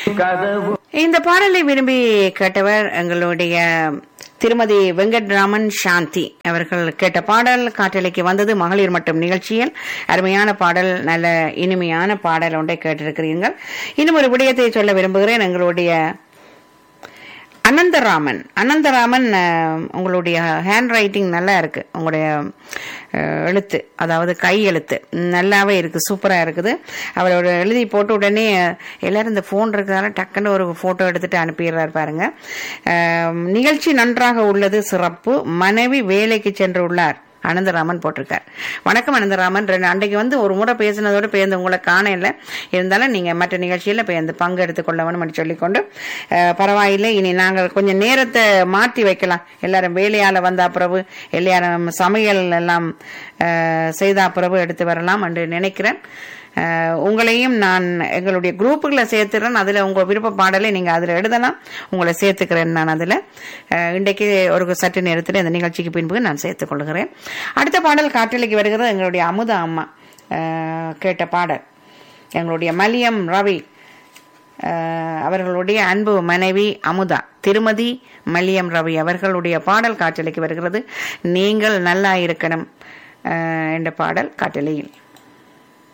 கதவு இந்த பாடலை விரும்பி கேட்டவர் எங்களுடைய திருமதி வெங்கட்ராமன் சாந்தி அவர்கள் கேட்ட பாடல் காற்றலைக்கு வந்தது மகளிர் மட்டும் நிகழ்ச்சியில் அருமையான பாடல் நல்ல இனிமையான பாடல் ஒன்றை கேட்டிருக்கிறீர்கள் இன்னும் ஒரு விடயத்தை சொல்ல விரும்புகிறேன் எங்களுடைய அனந்தராமன் அனந்தராமன் அஹ், உங்களுடைய ஹேண்ட் ரைட்டிங் நல்லா இருக்கு உங்களுடைய அஹ், எழுத்து அதாவது கை எழுத்து நல்லாவே இருக்கு சூப்பரா இருக்குது அவரோட எழுதி போட்டு உடனே அஹ், எல்லாரும் இந்த ஃபோன் இருக்கிறதால டக்குன்னு ஒரு போட்டோ எடுத்துட்டு அனுப்பிடுறாரு பாருங்க அஹ், நிகழ்ச்சி நன்றாக உள்ளது சிறப்பு மனைவி வேலைக்கு சென்று உள்ளார் அனந்தராமன் போட்டிருக்கார் வணக்கம் அனந்தராமன் ரெண்டு அன்றைக்கு வந்து ஒரு முறை பேசினதோட பேருந்து உங்களை காண இல்லை இருந்தாலும் நீங்க மற்ற நிகழ்ச்சியில பேருந்து பங்கு எடுத்துக்கொள்ள வேணும் என்று சொல்லிக்கொண்டு அஹ், பரவாயில்லை இனி நாங்கள் கொஞ்சம் நேரத்தை மாற்றி வைக்கலாம் எல்லாரும் வேலையால வந்த பிறகு எல்லாரும் சமையல் எல்லாம் அஹ், செய்த பிறகு எடுத்து வரலாம் என்று நினைக்கிறேன் அஹ், உங்களையும் நான் எங்களுடைய குரூப்புகளை சேர்த்துறேன் அதுல உங்க விருப்ப பாடலை நீங்க அதுல எழுதலாம் உங்களை சேர்த்துக்கிறேன் நான் அதுல அஹ், இன்றைக்கு ஒரு சற்று நேரத்தில் இந்த நிகழ்ச்சிக்கு பின்பு நான் சேர்த்துக் கொள்கிறேன் அடுத்த பாடல் காற்றலைக்கு வருகிறது எங்களுடைய அமுதா அம்மா அஹ், கேட்ட பாடல் எங்களுடைய மலியம் ரவி அஹ், அவர்களுடைய அன்பு மனைவி அமுதா திருமதி மல்லியம் ரவி அவர்களுடைய பாடல் காற்றலைக்கு வருகிறது நீங்கள் நல்லா இருக்கணும் அஹ், என்ற பாடல் காற்றலையில்